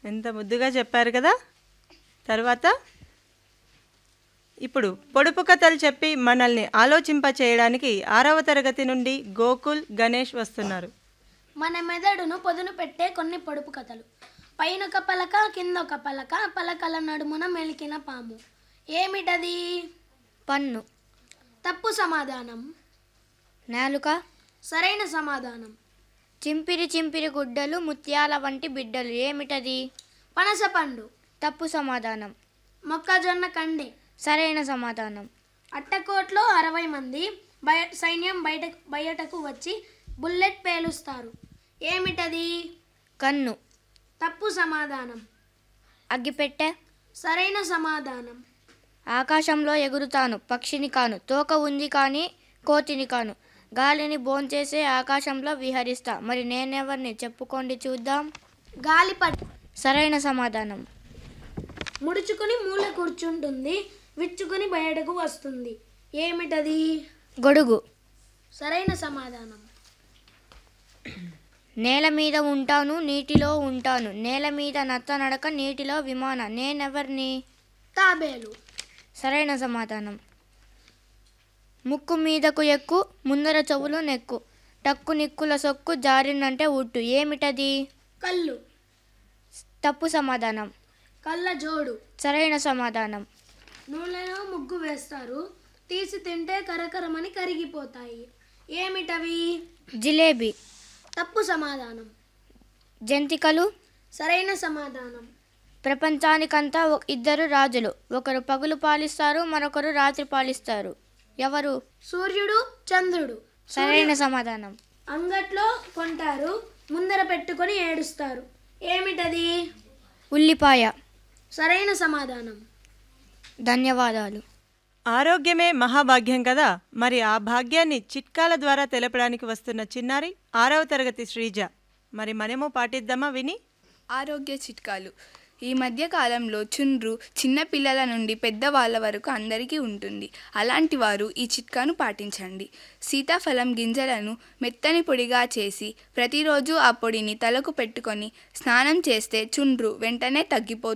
ఎంత ముద్దుగా చెప్పారు కదా తర్వాత ఇప్పుడు పొడుపు కథలు చెప్పి మనల్ని ఆలోచింప చేయడానికి ఆరవ తరగతి నుండి గోకుల్ గణేష్ వస్తున్నారు మన మెదడును పొదును పెట్టే కొన్ని పొడుపు కథలు పైన ఒక పలక కింద ఒక పలక పలకల నడుమున మెలికిన పాము ఏమిటది పన్ను తప్పు సమాధానం నాలుక సరైన సమాధానం చింపిరి చింపిరి గుడ్డలు ముత్యాల వంటి బిడ్డలు ఏమిటది పనసపండు తప్పు సమాధానం మొక్కజొన్న కండే సరైన సమాధానం అట్టకోట్లో అరవై మంది బయ సైన్యం బయట బయటకు వచ్చి బుల్లెట్ పేలుస్తారు ఏమిటది కన్ను తప్పు సమాధానం అగ్గిపెట్టె సరైన సమాధానం ఆకాశంలో ఎగురుతాను పక్షిని కాను తోక ఉంది కానీ కోతిని కాను గాలిని భోంచేసే ఆకాశంలో విహరిస్తా మరి నేనెవరిని చెప్పుకోండి చూద్దాం గాలిపట్ సరైన సమాధానం ముడుచుకుని మూల కూర్చుంటుంది విచ్చుకుని బయటకు వస్తుంది ఏమిటది గొడుగు సరైన సమాధానం నేల మీద ఉంటాను నీటిలో ఉంటాను నేల మీద నత్త నడక నీటిలో విమాన నేనెవరిని తాబేలు సరైన సమాధానం ముక్కు మీదకు ఎక్కు ముందర చెవులు నెక్కు టక్కు నిక్కుల సొక్కు జారిందంటే ఉట్టు ఏమిటది కళ్ళు తప్పు సమాధానం కళ్ళ జోడు సరైన సమాధానం నూనెలో ముగ్గు వేస్తారు తీసి తింటే కరకరమని కరిగిపోతాయి ఏమిటవి జిలేబీ తప్పు సమాధానం జంతికలు సరైన సమాధానం ప్రపంచానికంతా ఒక ఇద్దరు రాజులు ఒకరు పగులు పాలిస్తారు మరొకరు రాత్రి పాలిస్తారు ఎవరు సూర్యుడు చంద్రుడు సరైన సమాధానం అంగట్లో కొంటారు ముందర పెట్టుకొని ఏడుస్తారు ఏమిటది ఉల్లిపాయ సరైన సమాధానం ధన్యవాదాలు ఆరోగ్యమే మహాభాగ్యం కదా మరి ఆ భాగ్యాన్ని చిట్కాల ద్వారా తెలపడానికి వస్తున్న చిన్నారి ఆరవ తరగతి శ్రీజ మరి మనము పాటిద్దామా విని ఆరోగ్య చిట్కాలు ఈ మధ్య కాలంలో చుండ్రు చిన్న పిల్లల నుండి పెద్దవాళ్ళ వరకు అందరికీ ఉంటుంది అలాంటి వారు ఈ చిట్కాను పాటించండి సీతాఫలం గింజలను మెత్తని పొడిగా చేసి ప్రతిరోజు ఆ పొడిని తలకు పెట్టుకొని స్నానం చేస్తే చుండ్రు వెంటనే తగ్గిపోతుంది